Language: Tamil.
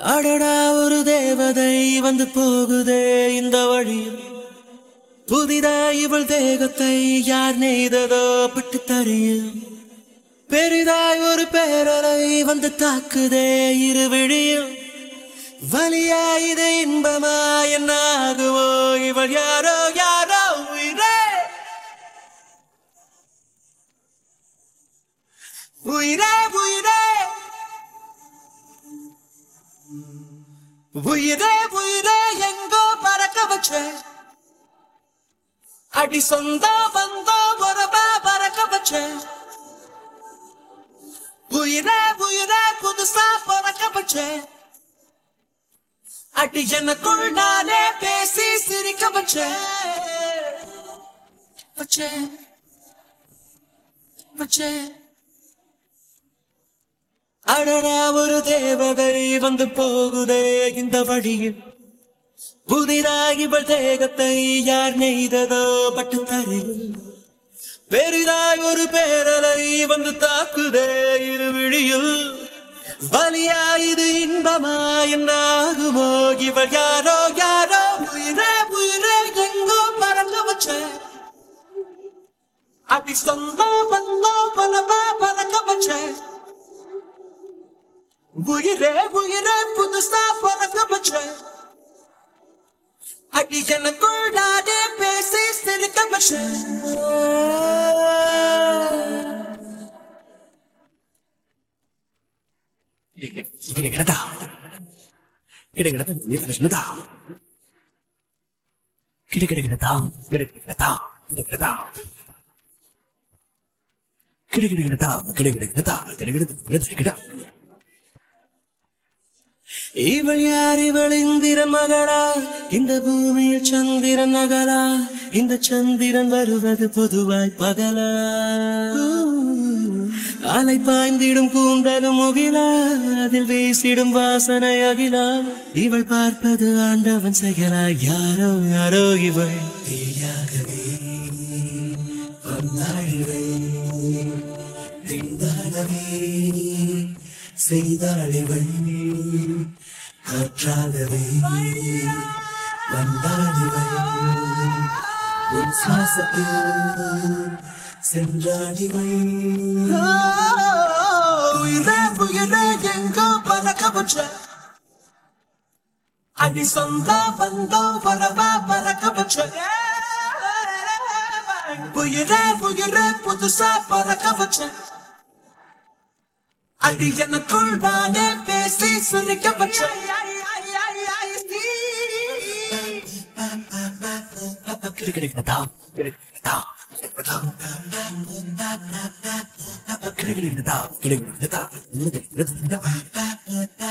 அடடா ஒரு தேவதை வந்து போகுதே இந்த வழியில் புதிதாய் இவள் தேகத்தை யார் நெய்ததோ பட்டு தறியில் பெரிதாய் ஒரு பேரலை வந்து தாக்குதே இரு விழியில் வலியா இது இன்பமா என்ன ஆகுமோ இவள் யாரோ யாரோ உயிரே உயிரே உயிரே உயிரே உயிரே எங்கோ பறக்க வச்ச அடி சொந்த வந்தோ உறவா பறக்க வச்ச உயிரே உயிரே புதுசா பறக்க வச்ச அடி எனக்குள் நானே பேசி சிரிக்க வச்ச வச்ச வச்ச அடடா ஒரு தேவதை வந்து போகுதே இந்த வழியில் புதிதாய் இவள் தேகத்தை யார் நெய்ததோ பட்டு தரையில் பெரிதாய் ஒரு பேரலை வந்து தாக்குதே இரு விழியில் வலியா இது இன்பமா என்ன ஆகுமோ இவள் யாரோ யாரோ உயிரே உயிரே எங்கோ பறக்க வச்ச அடி சொந்தம் வந்தோ பலவா பறக்க வச்ச உயிரே உயிரே புதுசா பறக்க வச்ச அடி எனக்குள் நானே பேசி சிரிக்க வச்ச கிடைக்கிறதா கிடைக்கிறதா கிடைக்கிறதா கிடைக்கிறதா கிடைக்கிறதா கிடைக்கிறதா கிடைக்கிறதா கிடைக்கிறதா கிடைக்கிறது கிடைக்கிறதா இவள் யார் இவள் இந்திரன் மகளா இந்த பூமியில் சந்திரன் நகலா இந்த சந்திரன் வருவது பொதுவாய் பகலா அலை பாய்ந்திடும் கூந்தலும் முகிலா அதில் வீசிடும் வாசனை அகிலா இவள் பார்ப்பது ஆண்டவன் செயலா யாரோ யாரோ இவள் தீயாகவே வந்தாழிவை திண்டாடவே செய்தாழிவள் காற்றாகவே வந்தாழிவள் உன் சுவாசத்தில் சென்றாடிவள் உயிரே உயிரே எங்கோ பறக்க வச்ச அடி சொந்த வந்தோ வரவா பறக்க வச்ச உயிரே உயிரே புதுசா பறக்க வச்ச அடி எனக்குள் நானே பேசி சிரிக்க வச்ச கிடைக்கிறதா கிடைக்கிறதா கிடைக்கிறதா கிடைக்கிறதா கிடைக்கிறதா